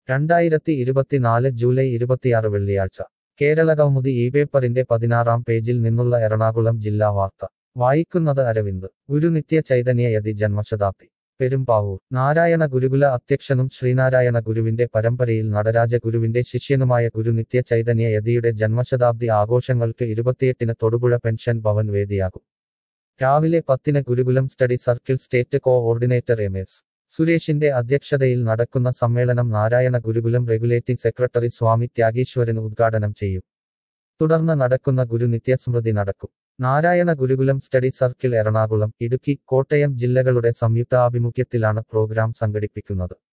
രണ്ടായിരത്തി ഇരുപത്തിനാല് ജൂലൈ ഇരുപത്തിയാറ് വെള്ളിയാഴ്ച കേരള കൗമുദി ഈ പേപ്പറിന്റെ പതിനാറാം പേജിൽ നിന്നുള്ള എറണാകുളം ജില്ലാ വാർത്ത വായിക്കുന്നത് അരവിന്ദ് ഗുരുനിത്യ ചൈതന്യ യതി ജന്മശതാബ്ദി പെരുമ്പാവൂർ നാരായണ ഗുരുകുല അധ്യക്ഷനും ശ്രീനാരായണ ഗുരുവിന്റെ പരമ്പരയിൽ നടരാജ ഗുരുവിന്റെ ശിഷ്യനുമായ ഗുരുനിത്യ ചൈതന്യ യതിയുടെ ജന്മശതാബ്ദി ആഘോഷങ്ങൾക്ക് ഇരുപത്തിയെട്ടിന് തൊടുപുഴ പെൻഷൻ ഭവൻ വേദിയാകും രാവിലെ പത്തിന് Gurukulam study circle state coordinator M S സുരേഷിന്റെ അധ്യക്ഷതയിൽ നടക്കുന്ന സമ്മേളനം നാരായണ ഗുരുകുലം റെഗുലേറ്റിംഗ് സെക്രട്ടറി സ്വാമി ത്യാഗീശ്വരൻ ഉദ്ഘാടനം ചെയ്യും തുടർന്ന് നടക്കുന്ന ഗുരുനിത്യസ്മൃതി നടക്കും നാരായണ ഗുരുകുലം സ്റ്റഡി സർക്കിൾ എറണാകുളം ഇടുക്കി കോട്ടയം ജില്ലകളുടെ സംയുക്താഭിമുഖ്യത്തിലാണ് പ്രോഗ്രാം സംഘടിപ്പിക്കുന്നത്